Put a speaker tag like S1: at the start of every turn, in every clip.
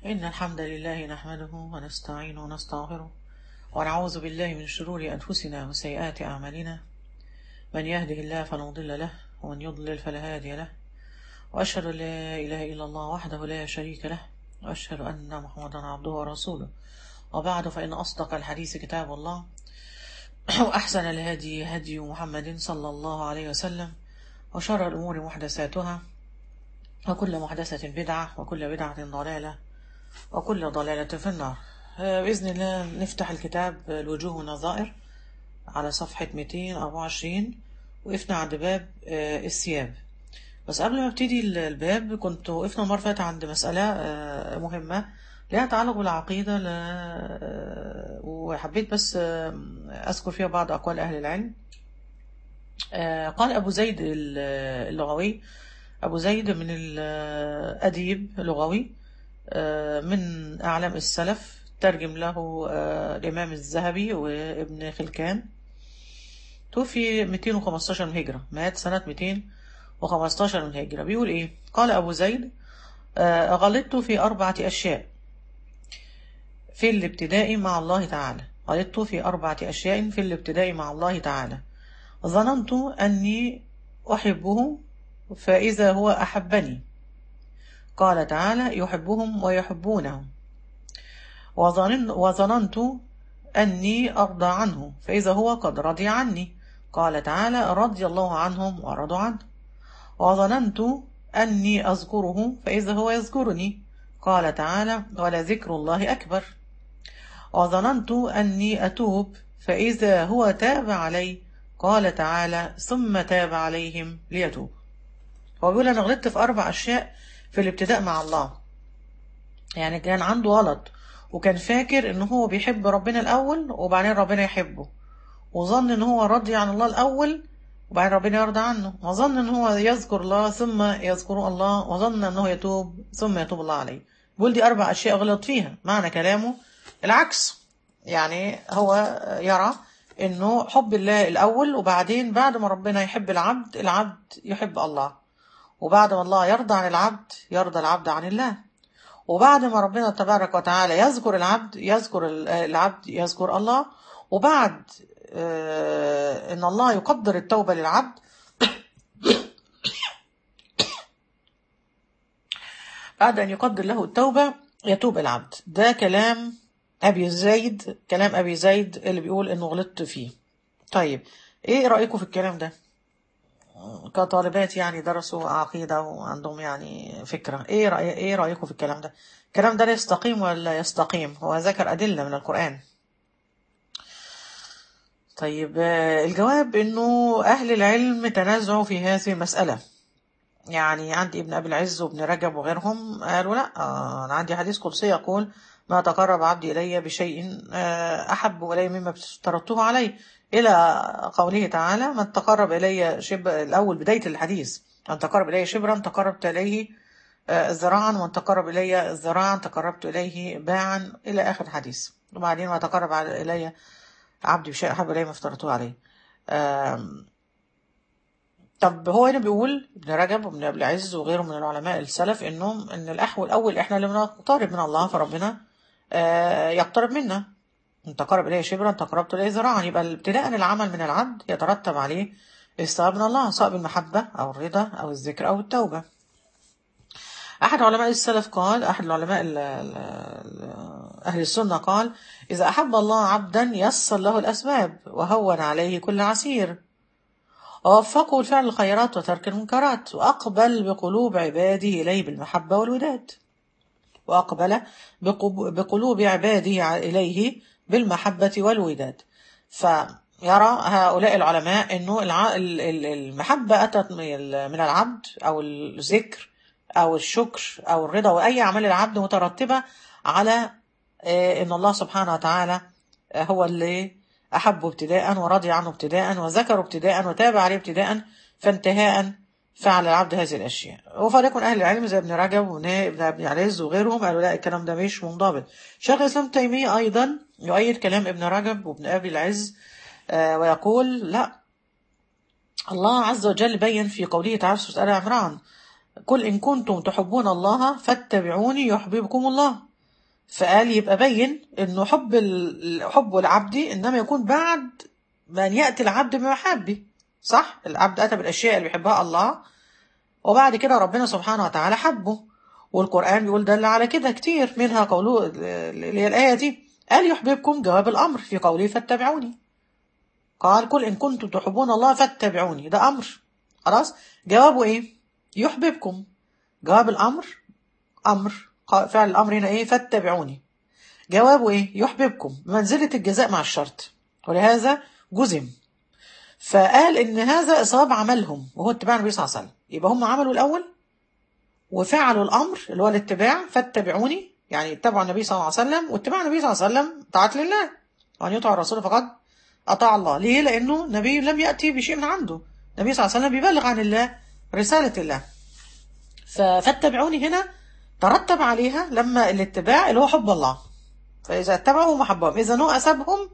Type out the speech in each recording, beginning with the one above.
S1: إن الحمد لله نحمده ونستعينه ونستغفره ونعوذ بالله من شرور أنفسنا وسيئات أعمالنا من يهده الله فلا مضل له ومن يضلل فلا هادي له وأشهد أن لا إله إلا الله وحده لا شريك له وأشهد أن محمدا عبده ورسوله وبعد فإن أصدق الحديث كتاب الله وأحسن الهدي هدي محمد صلى الله عليه وسلم وشر الأمور محدثاتها وكل محدثة بدعة وكل بدعة ضلالة وكل ضلالة في النار آه، بإذن الله نفتح الكتاب الوجوه والنظائر على صفحة 224 وقفنا عند باب آه، الثياب بس قبل ما ابتدي الباب كنت وقفنا مرة فاتت عند مسألة آه، مهمة لها تعلق بالعقيدة لا- آه، وحبيت بس آه، أذكر فيها بعض أقوال أهل العلم آه، قال أبو زيد ال- اللغوي أبو زيد من الأديب اللغوي آه، من أعلام السلف ترجم له آه، الإمام الذهبي وابن خلكان توفي 215 من الهجرة مات سنة 215 من الهجرة بيقول إيه قال أبو زيد آه، غلطت في أربعة أشياء في الابتداء مع الله تعالى غلطت في أربعة أشياء في الابتداء مع الله تعالى ظننت أني أحبه فإذا هو أحبني قال تعالى يحبهم ويحبونه وظنن وظننت أني أرضى عنه فإذا هو قد رضي عني قال تعالى رضي الله عنهم ورضوا عنه وظننت أني أذكره فإذا هو يذكرني قال تعالى ولذكر الله أكبر وظننت أني أتوب فإذا هو تاب علي قال تعالى ثم تاب عليهم ليتوب هو بيقول أنا غلطت في أربع أشياء في الابتداء مع الله يعني كان عنده غلط وكان فاكر ان هو بيحب ربنا الاول وبعدين ربنا يحبه وظن ان هو راضي عن الله الاول وبعدين ربنا يرضى عنه وظن ان هو يذكر الله ثم يذكر الله وظن انه يتوب ثم يتوب الله عليه بيقول دي اربع اشياء غلط فيها معنى كلامه العكس يعني هو يرى انه حب الله الاول وبعدين بعد ما ربنا يحب العبد العبد يحب الله وبعد ما الله يرضى عن العبد يرضى العبد عن الله وبعد ما ربنا تبارك وتعالى يذكر العبد يذكر ال- العبد يذكر الله وبعد آه، ان الله يقدر التوبة للعبد بعد ان يقدر له التوبة يتوب العبد ده كلام ابي زيد كلام ابي زيد اللي بيقول انه غلطت فيه طيب ايه رأيكم في الكلام ده كطالبات يعني درسوا عقيدة وعندهم يعني فكرة ايه رأي ايه رأيكم في الكلام ده الكلام ده لا يستقيم ولا يستقيم هو ذكر أدلة من القرآن طيب آه، الجواب انه اهل العلم تنازعوا في هذه المسألة يعني عندي ابن ابي العز وابن رجب وغيرهم قالوا لا آه، انا عندي حديث قدسي يقول ما تقرب عبدي الي بشيء آه، احب الي مما افترضته عليه الى قوله تعالى من تقرب الي شب الاول بدايه الحديث من تقرب الي شبرا تقربت اليه آه، ذراعا ومن تقرب الي ذراعا تقربت اليه باعا الى اخر الحديث وبعدين ما تقرب على- الي عبدي بشيء احب الي ما افترضته عليه آم، طب هو هنا بيقول ابن رجب وابن ابي العز وغيره من العلماء السلف انهم ان الاحوال الاول احنا اللي بنقترب من الله فربنا آه، يقترب منا ان تقرب اليه شبرا تقربت اليه ذراعا يبقى ابتداء العمل من العبد يترتب عليه الثواب من الله سواء بالمحبه او الرضا او الذكر او التوبه أحد علماء السلف قال أحد العلماء ال- ال- ال- أهل السنة قال إذا أحب الله عبدا يسر له الأسباب وهون عليه كل عسير ووفقه لفعل الخيرات وترك المنكرات وأقبل بقلوب عباده إليه بالمحبة والوداد وأقبل بقب- بقلوب عباده ع- إليه بالمحبة والوداد فيرى هؤلاء العلماء أنه الع- ال- ال- المحبة أتت من ال- من العبد أو الذكر أو الشكر أو الرضا وأي أعمال العبد مترتبة على آه، أن الله سبحانه وتعالى آه، هو اللي أحبه ابتداء ورضي عنه ابتداء وذكره ابتداء وتاب عليه ابتداء فانتهاء فعل العبد هذه الأشياء وفريق أهل العلم زي ابن رجب وابن ابن عريز وغيرهم قالوا لا الكلام ده مش منضبط شيخ الإسلام تيمية أيضا يؤيد كلام ابن رجب وابن أبي العز آه، ويقول لا الله عز وجل بين في قوله تعالى في سورة آل عمران قل إن كنتم تحبون الله فاتبعوني يحببكم الله فقال يبقى بين انه حب ال- حب العبد انما يكون بعد ما أن ياتي العبد بمحبه صح العبد اتى بالاشياء اللي بيحبها الله وبعد كده ربنا سبحانه وتعالى حبه والقرآن بيقول دل على كده كتير منها قوله اللي هي الآية دي قال يحببكم جواب الأمر في قوله فاتبعوني قال قل إن كنتم تحبون الله فاتبعوني ده أمر خلاص جوابه إيه يحببكم جواب الأمر أمر قا- فعل الأمر هنا إيه فاتبعوني جوابه إيه يحببكم منزلة الجزاء مع الشرط ولهذا جزم فقال إن هذا إصاب عملهم وهو اتباع النبي صلى الله عليه وسلم يبقى هم عملوا الأول وفعلوا الأمر اللي هو الاتباع فاتبعوني يعني اتبعوا النبي صلى الله عليه وسلم واتباع النبي صلى الله عليه وسلم طاعة لله وأن يطع الرسول فقد أطاع الله ليه؟ لأنه النبي لم يأتي بشيء من عنده النبي صلى الله عليه وسلم بيبلغ عن الله رسالة الله ف- فاتبعوني هنا ترتب عليها لما الاتباع اللي هو حب الله فإذا اتبعوا محبهم إذا هو أسبهم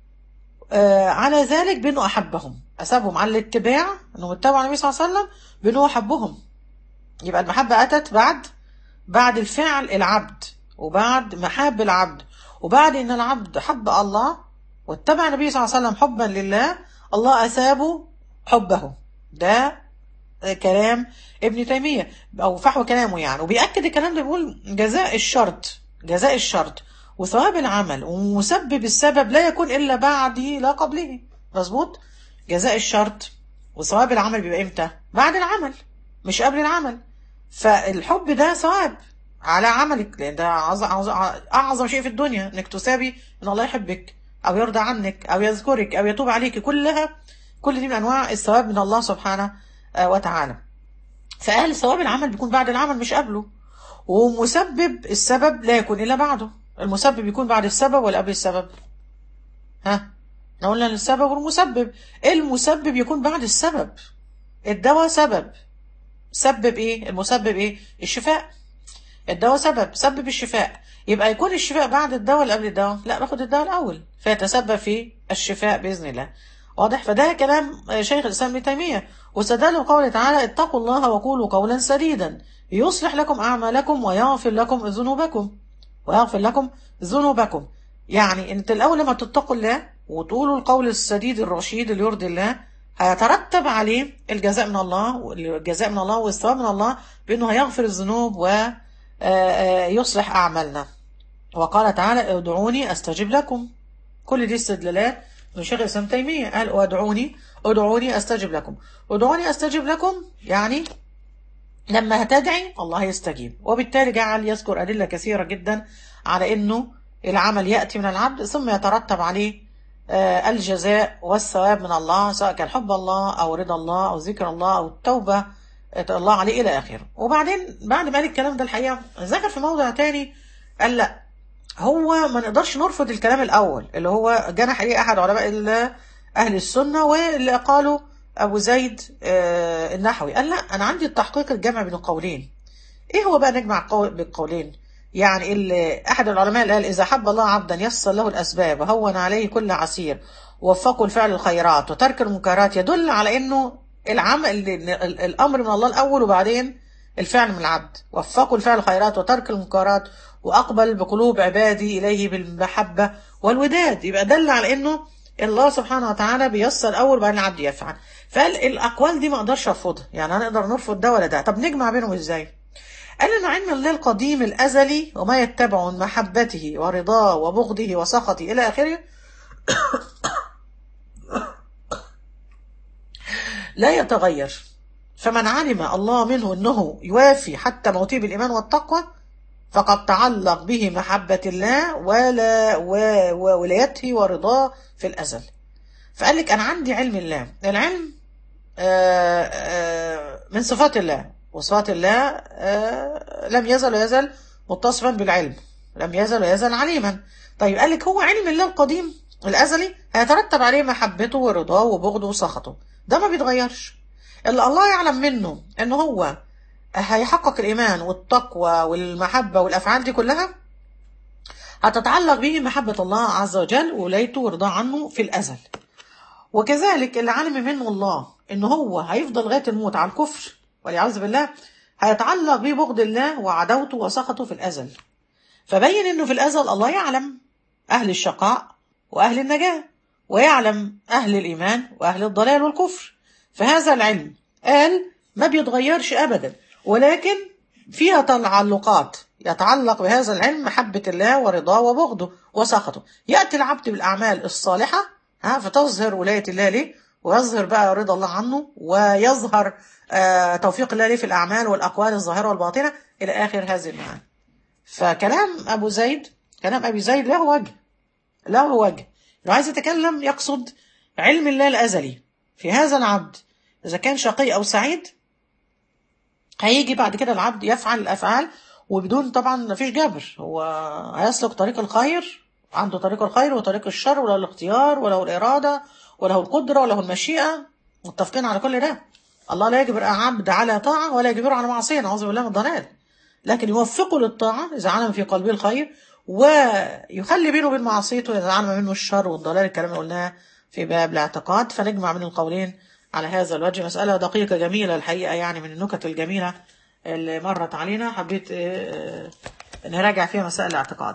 S1: آه، على ذلك بأنه أحبهم أسبهم على الاتباع أنهم اتبعوا النبي صلى الله عليه وسلم بأنه أحبهم يبقى المحبة أتت بعد بعد الفعل العبد وبعد محاب العبد وبعد ان العبد حب الله واتبع النبي صلى الله عليه وسلم حبا لله الله اثابه حبه ده كلام ابن تيمية او فحوى كلامه يعني وبيأكد الكلام ده بيقول جزاء الشرط جزاء الشرط وثواب العمل ومسبب السبب لا يكون الا بعده لا قبله مظبوط جزاء الشرط وثواب العمل بيبقى امتى بعد العمل مش قبل العمل فالحب ده ثواب على عملك لان ده أعظم, أعظم, اعظم شيء في الدنيا انك تسابي ان الله يحبك او يرضى عنك او يذكرك او يتوب عليك كلها كل دي من انواع الثواب من الله سبحانه آه، وتعالى فقال ثواب العمل بيكون بعد العمل مش قبله ومسبب السبب لا يكون الا بعده المسبب يكون بعد السبب ولا قبل السبب ها احنا قلنا السبب والمسبب المسبب يكون بعد السبب الدواء سبب سبب ايه المسبب ايه الشفاء الدواء سبب سبب الشفاء يبقى يكون الشفاء بعد الدواء ولا قبل الدواء لا باخد الدواء الاول فيتسبب في الشفاء باذن الله واضح فده كلام شيخ الاسلام ابن تيميه واستدل قوله تعالى اتقوا الله وقولوا قولا سديدا يصلح لكم اعمالكم ويغفر لكم ذنوبكم ويغفر لكم ذنوبكم يعني انت الاول لما تتقوا الله وتقولوا القول السديد الرشيد اللي يرضي الله هيترتب عليه الجزاء من الله الجزاء من الله والثواب من الله بانه هيغفر الذنوب ويصلح اعمالنا وقال تعالى ادعوني استجب لكم كل دي استدلالات من شيخ الاسلام تيميه قال وادعوني ادعوني استجب لكم ادعوني استجب لكم يعني لما هتدعي الله يستجيب وبالتالي جعل يذكر أدلة كثيرة جدا على أنه العمل يأتي من العبد ثم يترتب عليه آه، الجزاء والثواب من الله سواء كان حب الله أو رضا الله أو ذكر الله أو التوبة آه، الله عليه إلى آخره وبعدين بعد ما قال الكلام ده الحقيقة ذكر في موضع تاني قال لا هو ما نقدرش نرفض الكلام الأول اللي هو جنح إليه أحد علماء ال- أهل السنة واللي قالوا أبو زيد آه، النحوي قال لا أنا عندي التحقيق الجمع بين القولين إيه هو بقى نجمع قول- بالقولين يعني اللي أحد العلماء اللي قال إذا حب الله عبدا يسر له الأسباب وهون عليه كل عسير ووفقه لفعل الخيرات وترك المنكرات يدل على إنه العمل ال- ال- الأمر من الله الأول وبعدين الفعل من العبد وفقوا لفعل الخيرات وترك المنكرات وأقبل بقلوب عبادي إليه بالمحبة والوداد يبقى دل على إنه الله سبحانه وتعالى بيسر أول وبعدين العبد يفعل فقال الأقوال دي ما أقدرش أرفضها يعني هنقدر نرفض ده ولا ده طب نجمع بينهم إزاي قال إن علم الله القديم الأزلي وما يتبع من محبته ورضاه وبغضه وسخطه إلى آخره لا يتغير فمن علم الله منه أنه يوافي حتى موته بالإيمان والتقوى فقد تعلق به محبة الله ولا و- وولايته ورضاه في الأزل فقال لك أنا عندي علم الله العلم آه، آه، من صفات الله وصفات الله آه، لم يزل ويزل متصفا بالعلم لم يزل ويزل عليما طيب قال لك هو علم الله القديم الأزلي هيترتب عليه محبته ورضاه وبغضه وسخطه ده ما بيتغيرش اللي الله يعلم منه ان هو هيحقق الإيمان والتقوى والمحبة والأفعال دي كلها هتتعلق به محبة الله عز وجل وولايته ورضاه عنه في الأزل وكذلك اللي علم منه الله ان هو هيفضل لغايه الموت على الكفر والعياذ بالله هيتعلق به بغض الله وعداوته وسخطه في الازل فبين انه في الازل الله يعلم اهل الشقاء واهل النجاه ويعلم اهل الايمان واهل الضلال والكفر فهذا العلم قال ما بيتغيرش ابدا ولكن فيها تعلقات يتعلق بهذا العلم محبة الله ورضاه وبغضه وسخطه يأتي العبد بالأعمال الصالحة ها فتظهر ولاية الله ليه ويظهر بقى رضا الله عنه ويظهر آه توفيق الله ليه في الأعمال والأقوال الظاهرة والباطنة إلى آخر هذه المعاني فكلام أبو زيد كلام أبي زيد له وجه له وجه لو عايز يتكلم يقصد علم الله الأزلي في هذا العبد إذا كان شقي أو سعيد هيجي بعد كده العبد يفعل الأفعال وبدون طبعا مفيش جبر هو هيسلك طريق الخير عنده طريق الخير وطريق الشر وله الاختيار وله الإرادة وله القدرة وله المشيئة متفقين على كل ده الله لا يجبر عبد على طاعة ولا يجبره على معصية نعوذ بالله من الضلال لكن يوفقه للطاعة إذا علم في قلبه الخير ويخلي بينه وبين معصيته إذا علم منه الشر والضلال الكلام اللي قلناه في باب الاعتقاد فنجمع من القولين على هذا الوجه مسألة دقيقة جميلة الحقيقة يعني من النكت الجميلة اللي مرت علينا حبيت آه، نراجع فيها مسائل الاعتقاد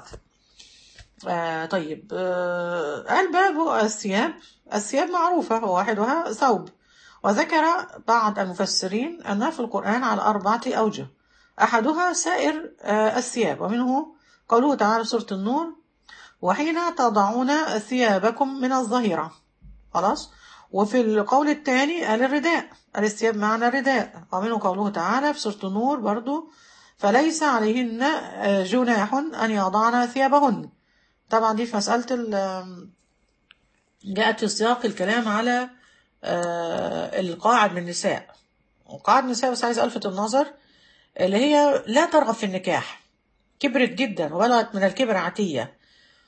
S1: آه طيب آه قال باب الثياب الثياب معروفة وواحدها ثوب وذكر بعض المفسرين أنها في القرآن على أربعة أوجه أحدها سائر آه الثياب ومنه قوله تعالى في سورة النور وحين تضعون ثيابكم من الظهيرة خلاص وفي القول الثاني قال الرداء الثياب معنى الرداء ومنه قوله تعالى في سورة النور برضو فليس عليهن آه، جناح أن يضعن ثيابهن طبعا دي في مسألة ال- جاءت في سياق الكلام على آه، القاعد من النساء وقاعد النساء بس عايز ألفت النظر اللي هي لا ترغب في النكاح كبرت جدا وبلغت من الكبر عتية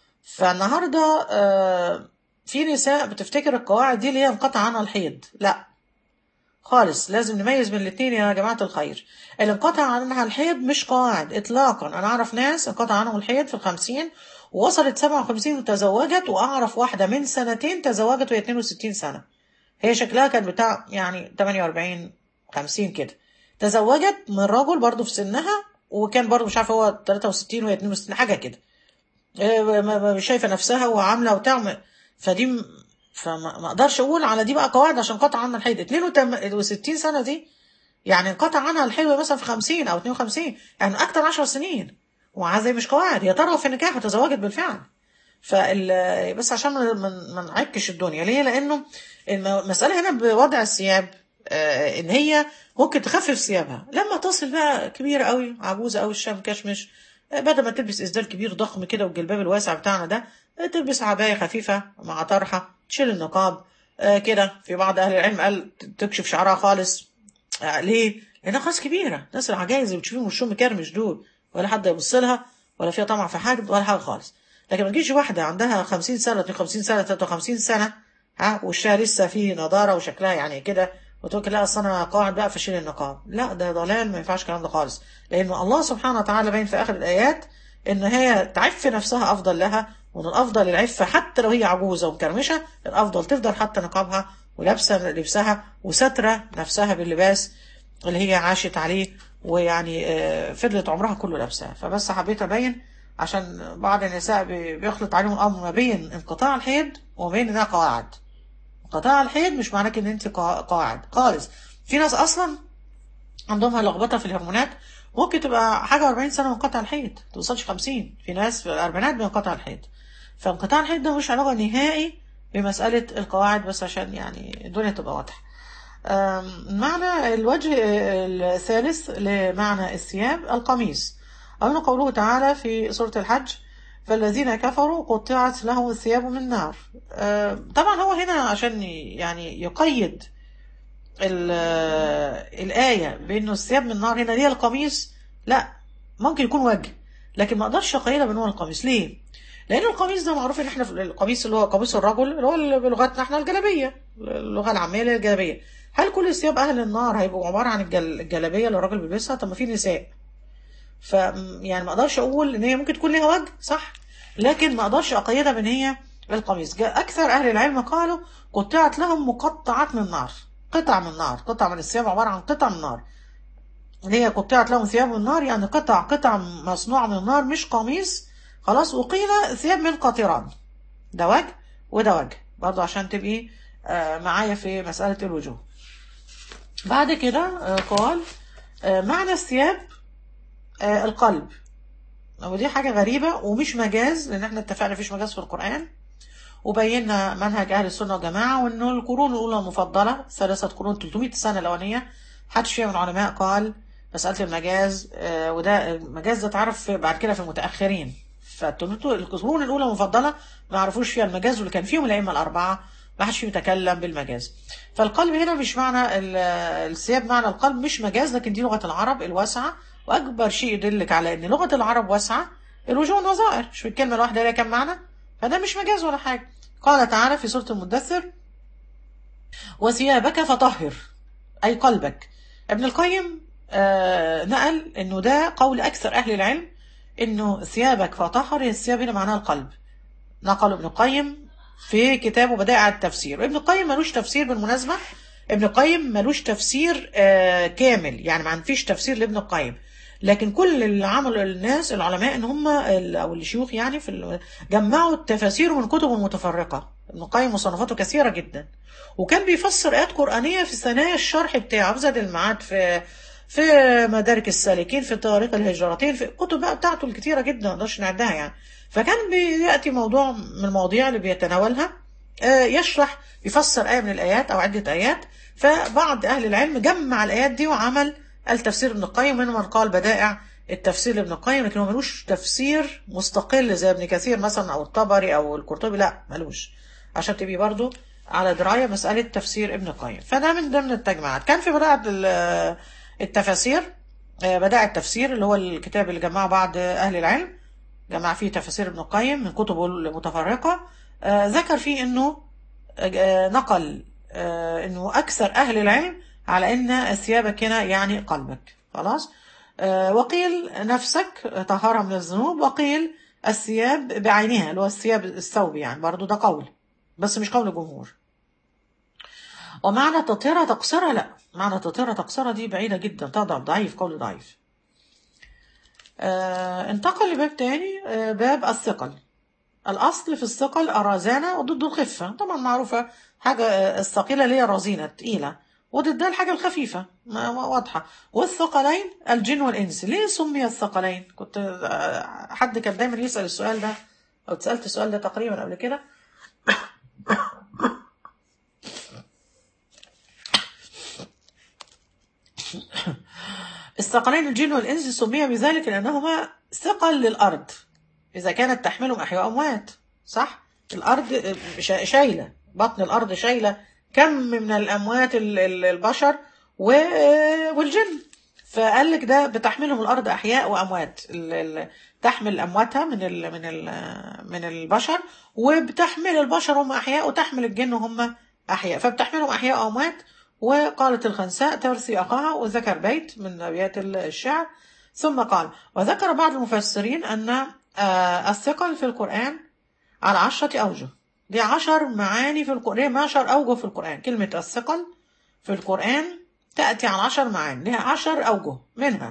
S1: فالنهاردة آه، في نساء بتفتكر القواعد دي اللي هي انقطع عنها الحيض لا خالص لازم نميز بين الاثنين يا جماعة الخير اللي انقطع عنها الحيض مش قواعد اطلاقا انا اعرف ناس انقطع عنهم الحيض في الخمسين ووصلت سبعة وخمسين وتزوجت واعرف واحدة من سنتين تزوجت وهي 62 سنة هي شكلها كان بتاع يعني 48 50 كده تزوجت من رجل برضه في سنها وكان برضه مش عارف هو 63 وهي 62 حاجة كده إيه، ما- ما- مش شايفة نفسها وعاملة وتعمل فدي م- فما ما اقدرش اقول على دي بقى قواعد عشان قطع عنها الحيض 62 سنة دي يعني انقطع عنها الحيض مثلا في 50 او 52 يعني اكتر 10 سنين ومع زي مش قواعد هي ترغب في النكاح وتزوجت بالفعل فال بس عشان ما ما- ما نعكش الدنيا ليه لانه الم- المساله هنا بوضع الثياب آه، ان هي ممكن تخفف ثيابها لما تصل بقى كبيره قوي عجوزه قوي الشام كشمش آه، بدل ما تلبس اسدال كبير ضخم كده والجلباب الواسع بتاعنا ده آه، تلبس عبايه خفيفه مع طرحه تشيل النقاب آه، كده في بعض اهل العلم قال تكشف شعرها خالص آه، ليه؟ لانها خلاص كبيره الناس العجايز اللي بتشوفيهم وشهم مكرمش دول ولا حد يبص لها ولا فيها طمع في حاجه ولا حاجه خالص لكن ما تجيش واحده عندها 50 سنه 52 سنه 53 سنه ها وشها لسه فيه نضاره وشكلها يعني كده وتقول لك لا اصل انا قاعد بقى فشيل النقاب لا ده ضلال ما ينفعش الكلام ده خالص لان الله سبحانه وتعالى باين في اخر الايات ان هي تعف نفسها افضل لها وان الافضل العفه حتى لو هي عجوزه ومكرمشه الافضل تفضل حتى نقابها ولابسه لبسها وستره نفسها باللباس اللي هي عاشت عليه ويعني آه، فضلت عمرها كله لابساه فبس حبيت ابين عشان بعض النساء بي- بيخلط عليهم الامر ما بين انقطاع الحيض وما بين انها قواعد انقطاع الحيض مش معناه ان انت قا- قاعد خالص في ناس اصلا عندهم لخبطه في الهرمونات ممكن تبقى حاجه 40 سنه منقطع الحيض ما توصلش 50 في ناس في الاربعينات بينقطع الحيض فانقطاع الحيض ده مش علاقه نهائي بمساله القواعد بس عشان يعني الدنيا تبقى واضحه أم، معنى الوجه الثالث لمعنى الثياب القميص أو قوله تعالى في سورة الحج فالذين كفروا قطعت لهم الثياب من نار أم، طبعا هو هنا عشان يعني يقيد ال- الآية بأنه الثياب من نار هنا ليه القميص لا ممكن يكون وجه لكن ما اقدرش اقيدها بان هو القميص ليه؟ لان القميص ده معروف ان احنا في القميص اللي هو قميص الرجل اللي هو بلغتنا احنا الجلابيه اللغه العاميه اللي هي الجلابيه هل كل ثياب اهل النار هيبقوا عباره عن الجل- الجلابيه اللي الراجل بيلبسها طب ما في نساء ف يعني ما اقدرش اقول ان هي ممكن تكون ليها وجه صح لكن ما اقدرش اقيدها بان هي القميص جاء اكثر اهل العلم قالوا قطعت لهم مقطعات من نار قطع من نار قطع من الثياب عباره عن قطع من نار اللي هي قطعت لهم ثياب من النار يعني قطع قطع مصنوعة من النار مش قميص خلاص وقيل ثياب من قطران ده وجه وده وجه برضه عشان تبقي آه، معايا في مسألة الوجوه بعد كده آه، قال آه، معنى الثياب آه، القلب ودي حاجة غريبة ومش مجاز لأن احنا اتفقنا مفيش مجاز في القرآن وبينا منهج أهل السنة والجماعة وإنه القرون الأولى المفضلة ثلاثة قرون 300 سنة الأولانية محدش فيها من العلماء قال مسألة المجاز آه، وده المجاز ده اتعرف بعد كده في المتأخرين فالقرون الأولى المفضلة ما عرفوش فيها المجاز واللي كان فيهم الأئمة الأربعة ما حدش فيهم يتكلم بالمجاز فالقلب هنا مش معنى ال- الثياب معنى القلب مش مجاز لكن دي لغة العرب الواسعة وأكبر شيء يدلك على إن لغة العرب واسعة الوجوه والنظائر مش الكلمة الواحدة ليها كم معنى فده مش مجاز ولا حاجة قال تعالى في سورة المدثر وثيابك فطهر أي قلبك ابن القيم آه نقل انه ده قول اكثر اهل العلم انه ثيابك فطهر هي الثياب هنا معناها القلب نقل ابن القيم في كتابه بدائع التفسير ابن القيم ملوش تفسير بالمناسبة ابن القيم ملوش تفسير آه كامل يعني ما فيش تفسير لابن القيم لكن كل اللي عملوا الناس العلماء ان هم ال- او الشيوخ يعني في ال- جمعوا التفاسير من كتب متفرقه ابن القيم مصنفاته كثيره جدا وكان بيفسر ايات قرانيه في ثنايا الشرح بتاعه في زاد المعاد في في مدارك السالكين في طريق الهجرتين في الكتب بقى بتاعته الكتيره جدا ما نقدرش نعدها يعني فكان بياتي موضوع من المواضيع اللي بيتناولها آه، يشرح يفسر آية من الآيات أو عدة آيات فبعض أهل العلم جمع الآيات دي وعمل التفسير ابن القيم منهم من قال بدائع التفسير لابن القيم لكن هو ملوش تفسير مستقل زي ابن كثير مثلا أو الطبري أو القرطبي لا ملوش عشان تبقي برضو على دراية مسألة تفسير ابن القيم فده من ضمن التجمعات كان في بدائع ال- التفاسير آه، بدائع التفسير اللي هو الكتاب اللي جمعه بعض أهل العلم جمع فيه تفاسير ابن القيم من كتبه المتفرقة آه، ذكر فيه انه آه، نقل آه، انه اكثر اهل العلم على ان ثيابك هنا يعني قلبك خلاص آه، وقيل نفسك طهارة من الذنوب وقيل الثياب بعينها اللي هو الثياب الثوب يعني برضو ده قول بس مش قول الجمهور ومعنى تطهيرها تقصيرها لا معنى تطهيرها تقصيرها دي بعيدة جدا تضعف ضعيف قول ضعيف آه انتقل لباب تاني آه باب الثقل الأصل في الثقل الرزانة وضد الخفة طبعا معروفة حاجة آه، الثقيلة اللي هي الرزينة التقيلة وضدها الحاجة الخفيفة ما- ما- واضحة والثقلين الجن والإنس ليه سمي الثقلين كنت آه، حد كان دايما يسأل السؤال ده أو اتسألت السؤال ده تقريبا قبل كده الثقلين الجن والإنس سمي بذلك لأنهما ثقل للأرض إذا كانت تحملهم أحياء أموات صح؟ الأرض شا- شايلة بطن الأرض شايلة كم من الأموات ال- ال- البشر و- والجن فقال لك ده بتحملهم الأرض أحياء وأموات ال- ال- تحمل أمواتها من ال من ال من البشر وبتحمل البشر هم أحياء وتحمل الجن هم أحياء فبتحملهم أحياء وأموات وقالت الخنساء ترثي أخاها وذكر بيت من أبيات الشعر ثم قال وذكر بعض المفسرين أن آه، الثقل في القرآن على عشرة أوجه دي عشر معاني في القرآن عشر أوجه في القرآن كلمة الثقل في القرآن تأتي على عشر معاني لها عشر أوجه منها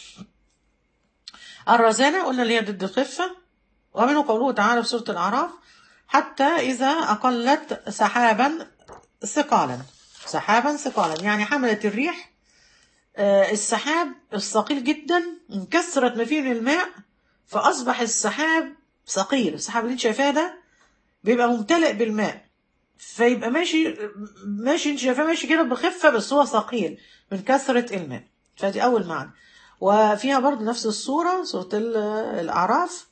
S1: الرزانة قلنا اللي هي ضد الخفة ومنه قوله تعالى في سورة الأعراف حتى إذا أقلت سحابا ثقالا سحابا ثقالا يعني حملت الريح آه، السحاب الثقيل جدا من كثرة ما فيه من الماء فأصبح السحاب ثقيل السحاب اللي انت شايفاه ده بيبقى ممتلئ بالماء فيبقى ماشي ماشي انت شايفاه ماشي كده بخفة بس هو ثقيل من كثرة الماء فدي أول معنى وفيها برضه نفس الصورة سورة ال- الأعراف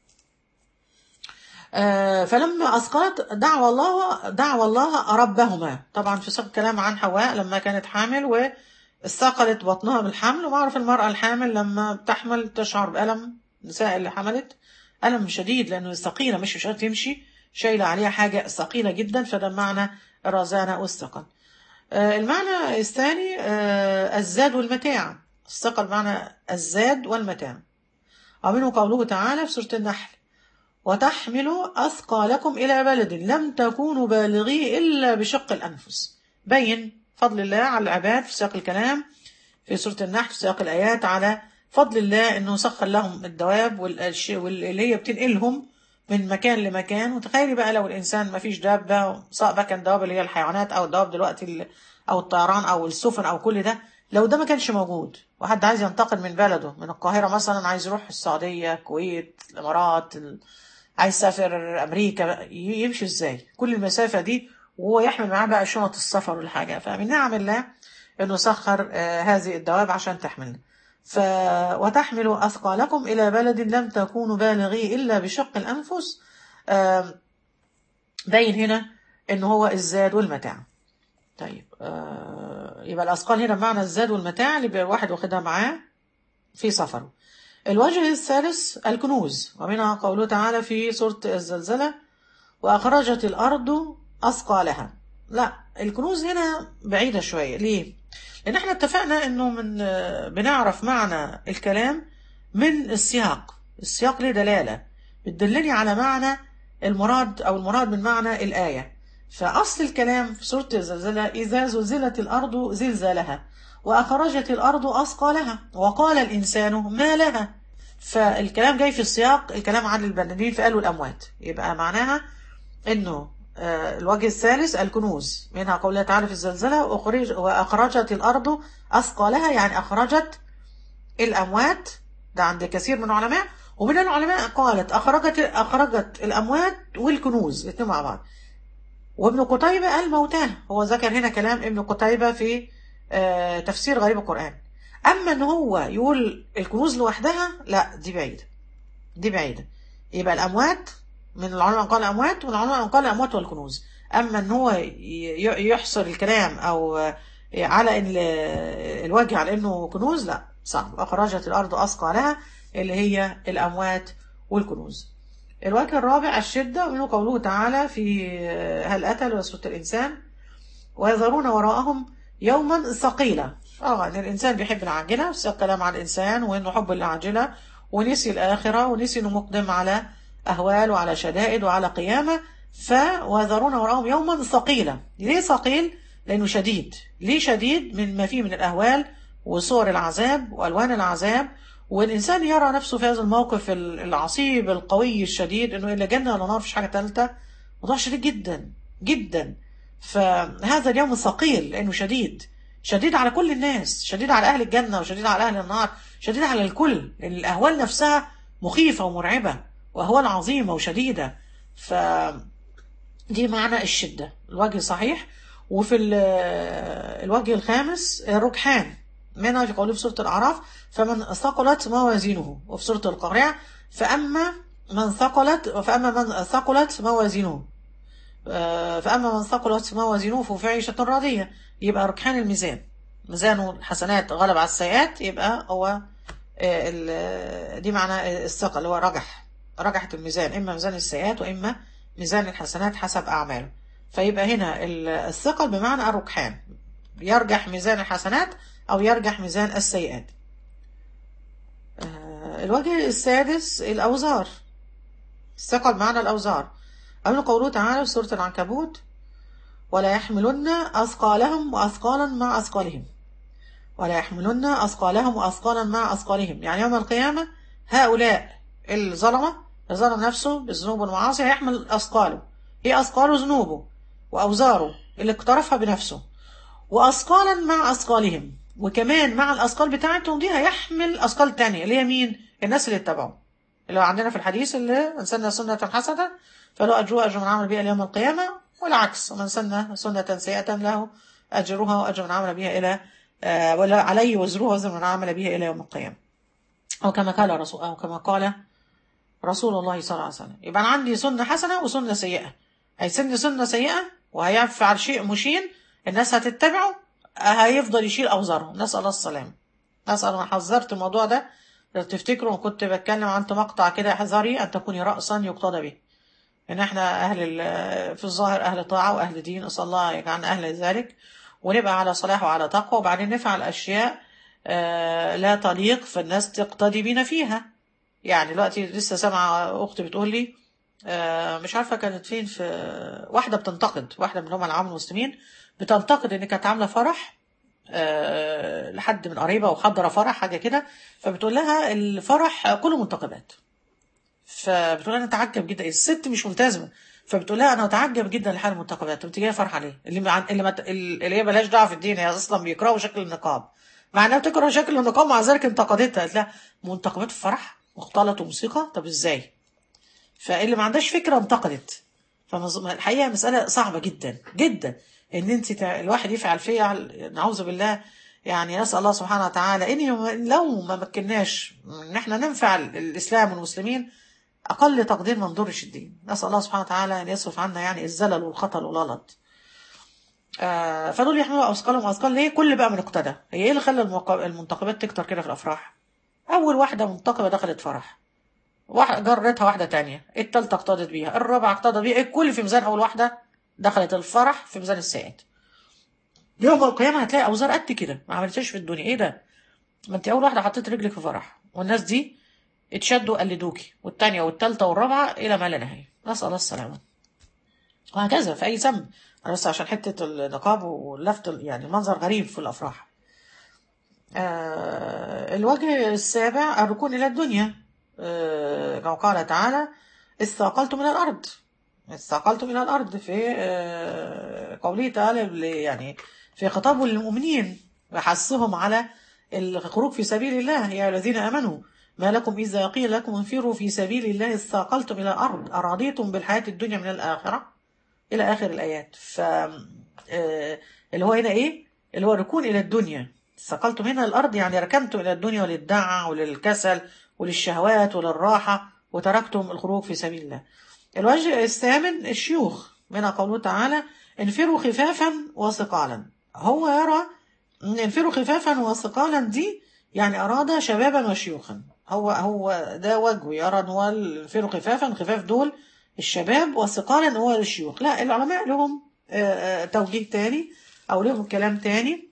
S1: آه، فلما أثقلت دعوا الله دعوا الله ربهما طبعا في سبق كلام عن حواء لما كانت حامل واستثقلت بطنها بالحمل ومعرف المرأة الحامل لما بتحمل تشعر بألم النساء اللي حملت ألم شديد لأنه ثقيلة مش مش قادرة تمشي شايلة عليها حاجة ثقيلة جدا فده معنى الرزانة والثقل آه، المعنى الثاني آه، الزاد والمتاع الثقل معنى الزاد والمتاع ومنه قوله تعالى في سورة النحل وتحمل أثقالكم إلى بلد لم تكونوا بالغيه إلا بشق الأنفس بين فضل الله على العباد في سياق الكلام في سورة النحل في سياق الآيات على فضل الله إنه سخر لهم الدواب والأش- واللي هي بتنقلهم من مكان لمكان وتخيلي بقى لو الإنسان ما فيش دابة سواء بقى كان دواب اللي هي الحيوانات أو الدواب دلوقتي ال- أو الطيران أو السفن أو كل ده لو ده ما كانش موجود وحد عايز ينتقل من بلده من القاهرة مثلا عايز يروح السعودية الكويت الإمارات ال- عايز يسافر أمريكا ي- يمشي إزاي كل المسافة دي وهو يحمل معاه بقى شنط السفر والحاجة فمن نعم الله إنه سخر آه، هذه الدواب عشان تحملنا ف... وتحمل أثقالكم إلى بلد لم تكونوا بالغيه إلا بشق الأنفس آم، باين هنا إن هو الزاد والمتاع طيب آه، يبقى الأثقال هنا بمعنى الزاد والمتاع اللي بيبقى الواحد واخدها معاه في سفره الوجه الثالث الكنوز ومنها قوله تعالى في سورة الزلزلة وأخرجت الأرض أثقالها لا الكنوز هنا بعيدة شوية ليه؟ لأن احنا اتفقنا إنه من آه، بنعرف معنى الكلام من السياق السياق ليه دلالة بتدلني على معنى المراد أو المراد من معنى الآية فأصل الكلام في سورة الزلزلة إذا زلزلت الأرض زلزالها وأخرجت الأرض أثقالها وقال الإنسان ما لها فالكلام جاي في السياق الكلام عن البنادين فقالوا الأموات يبقى معناها إنه آه، الوجه الثالث الكنوز منها قوله تعالى في الزلزلة وأخرج وأخرجت الأرض أثقالها يعني أخرجت الأموات ده عند كثير من العلماء ومن العلماء قالت أخرجت أخرجت الأموات والكنوز الاثنين مع بعض وابن قتيبة قال موتاه هو ذكر هنا كلام ابن قتيبة في آه، تفسير غريب القرآن أما إن هو يقول الكنوز لوحدها لا دي بعيدة دي بعيدة يبقى الأموات من العلماء من قال الأموات ومن العلماء من قال الأموات والكنوز أما إن هو ي- يحصر الكلام أو آه، على إن ال- الوجه على إنه كنوز لا صعب أخرجت الأرض أثقالها اللي هي الأموات والكنوز الوجه الرابع الشدة ومنه قوله تعالى في آه، هل أتى وسورة الإنسان ويذرون وراءهم يوما ثقيلا اه ان الانسان بيحب العاجله بس الكلام عن الانسان وانه حب العاجله ونسي الاخره ونسي انه مقدم على اهوال وعلى شدائد وعلى قيامه ف ويذرون وراءهم يوما ثقيلا ليه ثقيل لانه شديد ليه شديد من ما فيه من الاهوال وصور العذاب والوان العذاب والانسان يرى نفسه في هذا الموقف العصيب القوي الشديد انه الا جنه ولا نار مفيش حاجه ثالثه موضوع شديد جدا جدا فهذا اليوم ثقيل لانه شديد شديد على كل الناس شديد على اهل الجنه وشديد على اهل النار شديد على الكل لان الاهوال نفسها مخيفه ومرعبه واهوال عظيمه وشديده ف دي معنى الشده الوجه صحيح وفي ال- الوجه الخامس الركحان منها في قوله في سوره الاعراف فمن ثقلت موازينه وفي سوره القارعه فاما من ثقلت فاما من ثقلت موازينه آه، فأما من ثقلت موازينه ففي عيشة راضية يبقى ركحان الميزان ميزانه الحسنات غلب على السيئات يبقى هو آه، ال- دي معنى الثقل اللي هو رجح رجحت الميزان إما ميزان السيئات وإما ميزان الحسنات حسب أعماله فيبقى هنا ال- الثقل بمعنى الركحان يرجح ميزان الحسنات أو يرجح ميزان السيئات آه، الوجه السادس الأوزار الثقل بمعنى الأوزار أما قوله تعالى في سورة العنكبوت ولا يحملن أثقالهم وأثقالا مع أثقالهم ولا يحملن أثقالهم وأثقالا مع أثقالهم يعني يوم القيامة هؤلاء الظلمة اللي ظلم نفسه بالذنوب والمعاصي هيحمل أثقاله هي أثقاله ذنوبه وأوزاره اللي اقترفها بنفسه وأثقالا مع أثقالهم وكمان مع الأثقال بتاعتهم دي هيحمل أثقال تانية اللي هي مين؟ الناس اللي اتبعوا اللي هو عندنا في الحديث اللي من سن سنة حسنة فله أجره أجر من عمل بها إلى يوم القيامة والعكس ومن سن سنة سيئة له أجرها وأجر من عمل بها إلى آه، ولا عليه وزرها وزر من عمل بها إلى يوم القيامة أو كما قال رسول أو كما قال رسول الله صلى الله عليه وسلم يبقى أنا عندي سنة حسنة وسنة سيئة هيسن سنة سيئة وهيفعل شيء مشين الناس هتتبعه هيفضل يشيل أوزاره نسأل الله السلامة نسأل أنا حذرت الموضوع ده لو تفتكروا كنت بتكلم عن مقطع كده احذري أن تكوني رأسا يقتدى به إن إحنا أهل ال- في الظاهر أهل طاعة وأهل دين أسأل الله يجعلنا أهل ذلك ونبقى على صلاح وعلى تقوى وبعدين نفعل أشياء آه، لا تليق فالناس تقتدي بنا فيها يعني دلوقتي لسه سامعة أختي بتقول لي آه، مش عارفة كانت فين في واحدة بتنتقد واحدة من هم العام المسلمين بتنتقد إن كانت عاملة فرح آه، لحد من قريبه وحضر فرح حاجه كده فبتقول لها الفرح كله منتقبات فبتقول انا اتعجب جدا الست مش ملتزمه فبتقول لها انا اتعجب جدا لحال المنتقبات انت جايه فرحه ليه؟ اللي مع... اللي, ما... اللي هي مالهاش دعوه في الدين هي اصلا بيكرهوا شكل النقاب مع انها بتكره شكل النقاب مع ذلك انتقدتها قالت لها منتقبات في فرح مختلط وموسيقى طب ازاي؟ فاللي ما عندهاش فكره انتقدت فالحقيقه مساله صعبه جدا جدا ان انت تع... الواحد يفعل فعل نعوذ بالله يعني نسال الله سبحانه وتعالى ان لو ما مكناش ان احنا ننفع الاسلام والمسلمين اقل تقدير ما نضرش الدين نسال الله سبحانه وتعالى ان يصرف عنا يعني الزلل والخطل والغلط آه فدول يحملوا اثقالهم اثقال ليه كل بقى من اقتدى هي ايه اللي خلى الموق- المنتقبات تكتر كده في الافراح اول واحده منتقبه دخلت فرح واحد جرتها واحدة تانية التالتة اقتضت بيها الرابعة اقتضت بيها الكل في ميزان أول واحدة دخلت الفرح في ميزان السائد يوم القيامة هتلاقي أوزار قد كده ما عملتهاش في الدنيا إيه ده؟ ما أنت أول واحدة حطيت رجلك في فرح والناس دي اتشدوا قلدوكي والتانية والتالتة والرابعة إلى ما لا نهاية نسأل الله السلامة وهكذا في أي ذنب أنا بس عشان حتة النقاب واللفت يعني منظر غريب في الأفراح آه الوجه السابع الركون إلى الدنيا آه، كما قال تعالى استثقلتم من الأرض استثقلتم من الأرض في آه، قوله تعالى يعني في خطابه للمؤمنين وحثهم على الخروج في سبيل الله يا الذين آمنوا ما لكم إذا قيل لكم انفروا في سبيل الله استثقلتم إلى الأرض أرضيتم بالحياة الدنيا من الآخرة إلى آخر الآيات ف آه، اللي هو هنا إيه اللي هو الركون إلى الدنيا استثقلتم هنا الأرض يعني ركنتم إلى الدنيا وللدعة وللكسل وللشهوات وللراحة وتركتم الخروج في سبيل الله الوجه الثامن الشيوخ من قوله تعالى انفروا خفافا وثقالا هو يرى ان انفروا خفافا وثقالا دي يعني أراد شبابا وشيوخا هو هو ده وجهه يرى ان هو انفروا خفافا الخفاف دول الشباب وثقالا هو الشيوخ لا العلماء لهم آه، آه، توجيه تاني أو لهم كلام تاني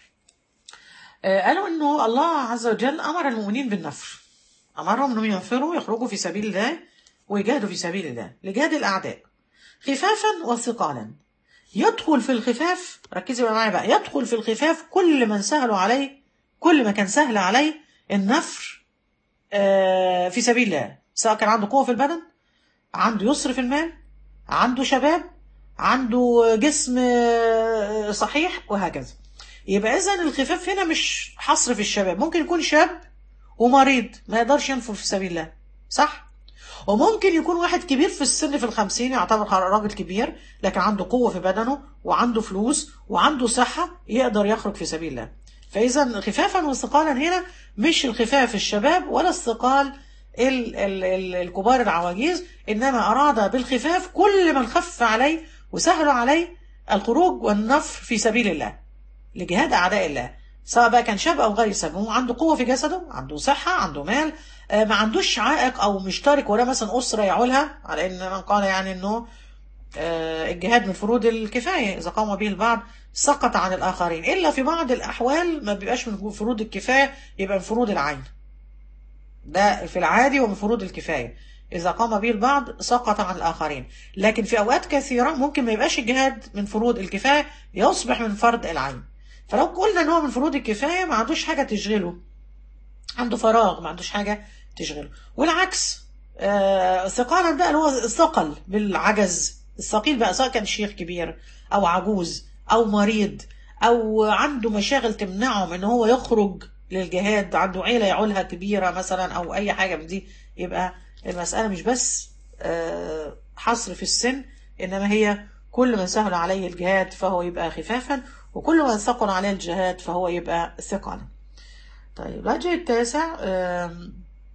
S1: آه، قالوا انه الله عز وجل امر المؤمنين بالنفر امرهم انهم ينفروا يخرجوا في سبيل الله ويجاهدوا في سبيل الله لجهاد الاعداء خفافا وثقالا يدخل في الخفاف ركزي بقى معايا بقى يدخل في الخفاف كل من سهلوا عليه كل ما كان سهل عليه النفر آه، في سبيل الله سواء كان عنده قوه في البدن عنده يسر في المال عنده شباب عنده جسم آه، صحيح وهكذا يبقى اذا الخفاف هنا مش حصر في الشباب ممكن يكون شاب ومريض ما يقدرش ينفر في سبيل الله صح وممكن يكون واحد كبير في السن في الخمسين يعتبر راجل كبير لكن عنده قوة في بدنه وعنده فلوس وعنده صحة يقدر يخرج في سبيل الله فإذا خفافا وثقالا هنا مش الخفاف الشباب ولا الثقال ال- ال- ال- الكبار العواجيز إنما أراد بالخفاف كل من خف عليه وسهل عليه الخروج والنفر في سبيل الله لجهاد أعداء الله سواء بقى كان شاب أو غير شاب هو عنده قوة في جسده عنده صحة عنده مال آه، ما عندوش عائق أو مشترك ولا مثلا أسرة يعولها على إن من قال يعني إنه آه، الجهاد من فروض الكفاية إذا قام به البعض سقط عن الآخرين إلا في بعض الأحوال ما بيبقاش من فروض الكفاية يبقى من فروض العين ده في العادي ومن فروض الكفاية إذا قام به البعض سقط عن الآخرين لكن في أوقات كثيرة ممكن ما يبقاش الجهاد من فروض الكفاية يصبح من فرض العين فلو قلنا ان هو من فروض الكفايه ما عندوش حاجه تشغله عنده فراغ ما عندوش حاجه تشغله والعكس آه ثقالا بقى اللي هو الثقل بالعجز الثقيل بقى سواء كان شيخ كبير او عجوز او مريض او عنده مشاغل تمنعه من ان هو يخرج للجهاد عنده عيله يعولها كبيره مثلا او اي حاجه من دي يبقى المساله مش بس آه حصر في السن انما هي كل من سهل عليه الجهاد فهو يبقى خفافا وكل من ثقل عليه الجهاد فهو يبقى ثقلا طيب الوجه التاسع آم،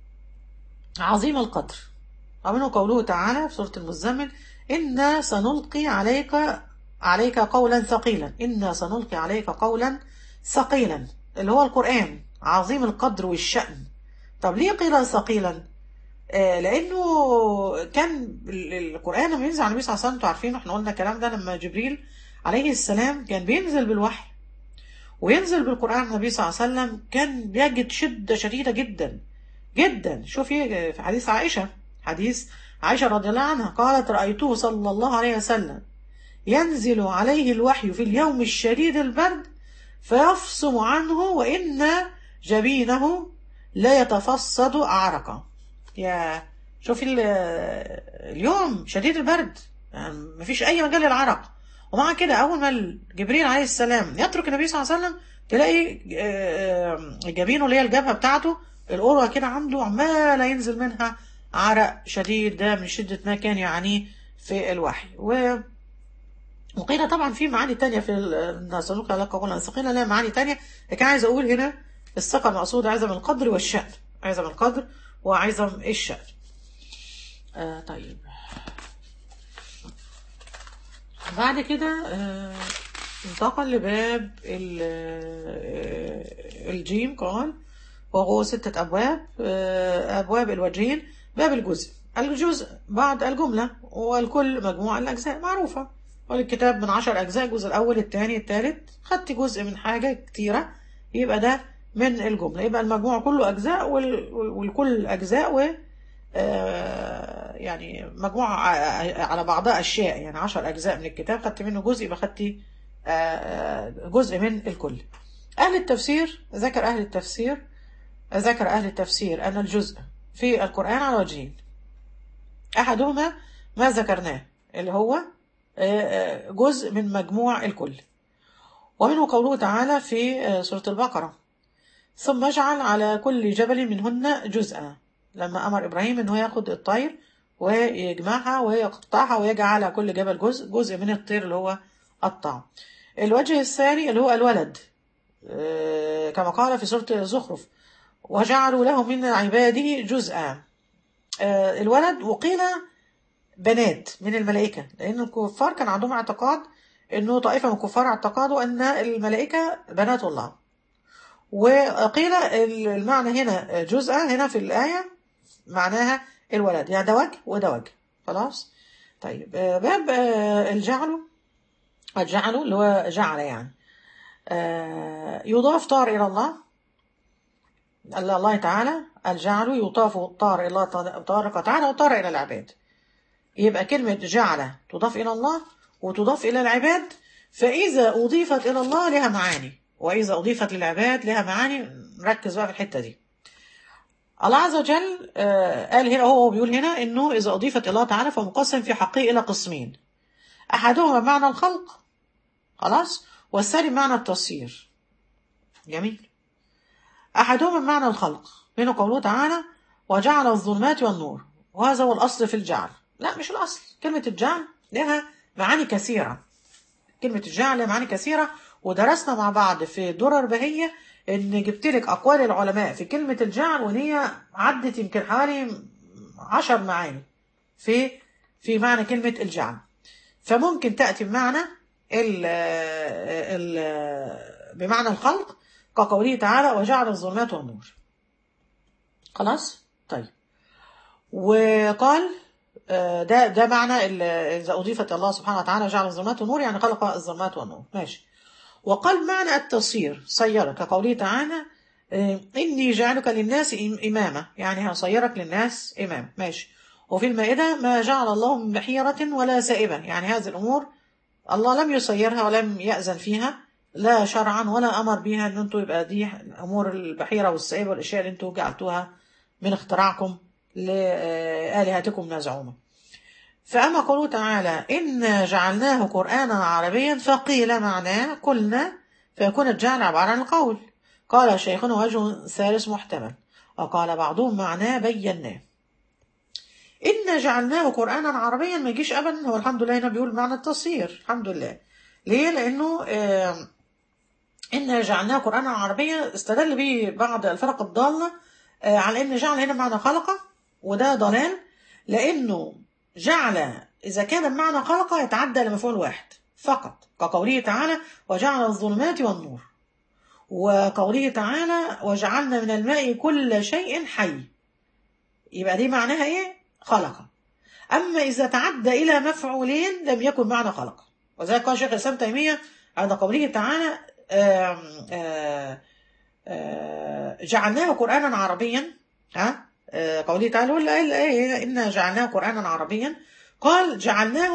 S1: عظيم القدر ومنه قوله تعالى في سورة المزمل إنا سنلقي عليك عليك قولا ثقيلا إنا سنلقي عليك قولا ثقيلا اللي هو القرآن عظيم القدر والشأن طب ليه قيل ثقيلا آه، لانه كان ال- القران لما ينزل على النبي صلى الله عليه وسلم انتوا عارفين احنا قلنا الكلام ده لما جبريل عليه السلام كان بينزل بالوحي وينزل بالقران النبي صلى الله عليه وسلم كان بيجد شده شديده جدا جدا شوفي في حديث عائشه حديث عائشه رضي الله عنها قالت رايته صلى الله عليه وسلم ينزل عليه الوحي في اليوم الشديد البرد فيفصم عنه وإن جبينه لا يتفصد عرقا يا شوفي ال- اليوم شديد البرد يعني مفيش أي مجال للعرق ومع كده أول ما جبريل عليه السلام يترك النبي صلى الله عليه وسلم تلاقي آه، آه، جبينه اللي هي الجبهة بتاعته القرة كده عنده عمالة ينزل منها عرق شديد ده من شدة ما كان يعانيه في الوحي و وقيل طبعا في معاني تانية في ال- نسألك لك قولا ثقيلا لها معاني تانية لكن عايز أقول هنا الثقة المقصودة عايزة من القدر والشأن عايزة من القدر وعايزة من الشأن آه طيب بعد كده آه انتقل لباب ال- آه، الجيم قال وهو ستة أبواب آه، أبواب الوجهين باب الجزء الجزء بعد الجملة والكل مجموعة الأجزاء معروفة والكتاب من عشر أجزاء الجزء الأول الثاني الثالث خدت جزء من حاجة كتيرة يبقى ده من الجملة يبقى المجموع كله أجزاء وال- وال- والكل أجزاء و آه، يعني مجموعة ع- على بعضها أشياء يعني عشر أجزاء من الكتاب خدت منه جزء يبقى خدتي آه، آه، جزء من الكل أهل التفسير ذكر أهل التفسير ذكر أهل التفسير أن الجزء في القرآن على وجهين أحدهما ما ذكرناه اللي هو آه، آه، جزء من مجموع الكل ومنه قوله تعالى في آه، سورة البقرة ثم اجعل على كل جبل منهن جزءا لما أمر إبراهيم أنه ياخد الطير ويجمعها ويقطعها ويجعل على كل جبل جزء جزء من الطير اللي هو قطع الوجه الثاني اللي هو الولد آه، كما قال في سورة الزخرف وجعلوا له من عباده جزءا آه، الولد وقيل بنات من الملائكة لأن الكفار كان عندهم اعتقاد أنه طائفة من الكفار اعتقدوا أن الملائكة بنات الله وقيل المعنى هنا جزء هنا في الآية معناها الولد يعني ده وجه وده وجه خلاص طيب آه، باب آه، الجعل الجعل اللي هو جعل يعني آه، يضاف طار إلى الله الله الله تعالى الجعل يضاف طار إلى الله تبارك وتعالى وطار إلى العباد يبقى كلمة جعل تضاف إلى الله وتضاف إلى العباد فإذا أضيفت إلى الله لها معاني وإذا أضيفت للعباد لها معاني نركز بقى في الحتة دي الله عز وجل آه، قال هنا هو بيقول هنا إنه إذا أضيفت إلى الله تعالى فمقسم في حقه إلى قسمين أحدهما معنى الخلق خلاص والثاني معنى التصير جميل أحدهما معنى الخلق منه قوله تعالى وجعل الظلمات والنور وهذا هو الأصل في الجعل لا مش الأصل كلمة الجعل لها معاني كثيرة كلمة الجعل لها معاني كثيرة ودرسنا مع بعض في درر بهية إن جبت لك أقوال العلماء في كلمة الجعل وإن هي عدت يمكن حوالي عشر معاني في في معنى كلمة الجعل فممكن تأتي بمعنى ال ال بمعنى الخلق كقوله تعالى وجعل الظلمات والنور خلاص طيب وقال آه، ده ده معنى ال- إذا أضيفت الله سبحانه وتعالى جعل الظلمات والنور يعني خلق الظلمات والنور ماشي وقال معنى التصير صير كقوله تعالى آه، إني جعلك للناس إم- إمامة يعني هصيرك للناس إمام ماشي وفي المائدة ما جعل الله من بحيرة ولا سائبة يعني هذه الأمور الله لم يصيرها ولم يأذن فيها لا شرعا ولا أمر بها أن أنتوا يبقى دي أمور البحيرة والسائبة والأشياء اللي أنتوا جعلتوها من اختراعكم لآلهتكم نزعومة فأما قوله تعالى إنا جعلناه قرآنا عربيا فقيل معناه قلنا فيكون الجعل عبارة عن القول قال شيخنا وجه ثالث محتمل وقال بعضهم معناه بيناه إنا جعلناه قرآنا عربيا ما يجيش أبدا هو الحمد لله هنا بيقول معنى التصير الحمد لله ليه لأنه آه إنا جعلناه قرآنا عربيا استدل به بعض الفرق الضالة آه على إن جعل هنا معنى خلقه وده ضلال لأنه جعل إذا كان بمعنى خلق يتعدى لمفعول واحد فقط كقوله تعالى وجعل الظلمات والنور وقوله تعالى وجعلنا من الماء كل شيء حي يبقى دي معناها ايه خلق اما اذا تعدى الى مفعولين لم يكن معنى خلق وذلك قال شيخ الاسلام تيميه عند قوله تعالى آم آم آم جعلناه قرانا عربيا ها آه، قوله تعالى ولا قال ايه انا جعلناه قرانا عربيا قال جعلناه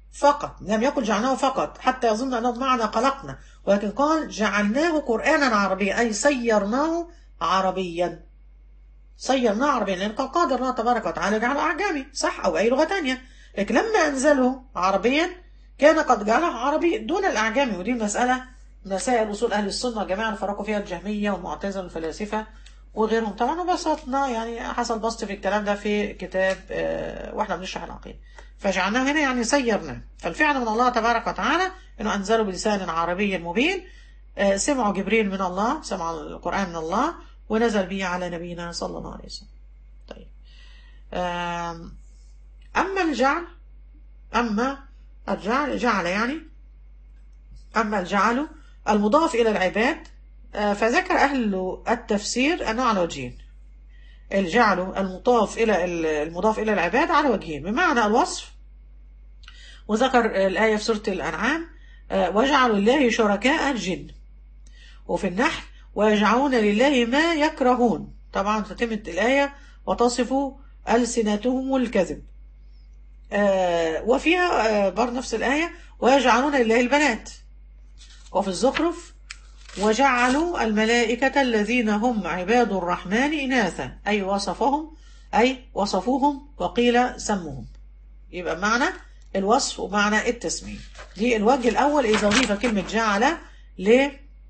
S1: فقط لم يقل جعلناه فقط حتى يظن أنه بمعنى خلقنا ولكن قال جعلناه قرآنا عربيا أي سيرناه عربيا سيرناه عربيا لأن قال قادر الله تبارك وتعالى جعله أعجمي صح أو أي لغة تانية لكن لما أنزله عربيا كان قد جعله عربي دون الأعجمي ودي مسألة مسائل أصول أهل السنة جميعا فرقوا فيها الجهمية والمعتزلة والفلاسفة وغيرهم طبعا وبسطنا يعني حصل بسط في الكلام ده في كتاب آه، واحنا بنشرح العقيدة فجعلناه هنا يعني سيرناه فالفعل من الله تبارك وتعالى انه انزله بلسان عربي مبين آه، سمعوا جبريل من الله سمع القرآن من الله ونزل به على نبينا صلى الله عليه وسلم طيب آم، أما الجعل أما الجعل جعل يعني أما الجعل المضاف إلى العباد آه، فذكر أهل التفسير أنه على وجهين الجعل المضاف إلى المضاف إلى العباد على وجهين بمعنى الوصف وذكر الآية في سورة الأنعام آه، وجعلوا لله شركاء الجن وفي النحل ويجعلون لله ما يكرهون طبعا تتمت الآية وتصف ألسنتهم الكذب آه، وفيها آه، برضه نفس الآية ويجعلون لله البنات وفي الزخرف وجعلوا الملائكة الذين هم عباد الرحمن إناثا أي وصفهم أي وصفوهم وقيل سموهم يبقى معنى الوصف ومعنى التسمية دي الوجه الأول إذا أضيف كلمة جعل ل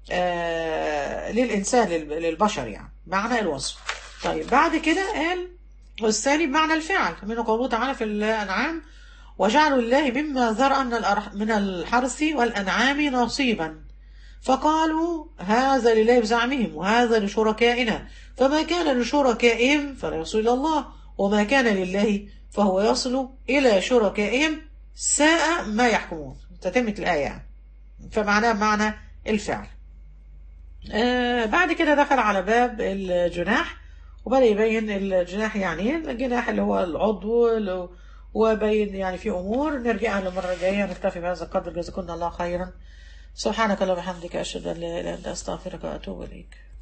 S1: آه للإنسان لل- للبشر يعني معنى الوصف طيب بعد كده قال والثاني بمعنى الفعل منه قوله تعالى في الأنعام وجعلوا الله مما ذرأ من الأرح- من الحرث والأنعام نصيبا فقالوا هذا لله بزعمهم وهذا لشركائنا فما كان لشركائهم فلا يصل إلى الله وما كان لله فهو يصل إلى شركائهم ساء ما يحكمون تتمة الآية يعني. فمعناه معنى الفعل آه بعد كده دخل على باب الجناح وبدأ يبين الجناح يعني إيه الجناح اللي هو العضو اللي- وبين يعني في أمور نرجع للمرة الجاية نكتفي بهذا القدر جزاكم الله خيرا سبحانك اللهم وبحمدك أشهد أن لا إله إلا أنت أستغفرك وأتوب إليك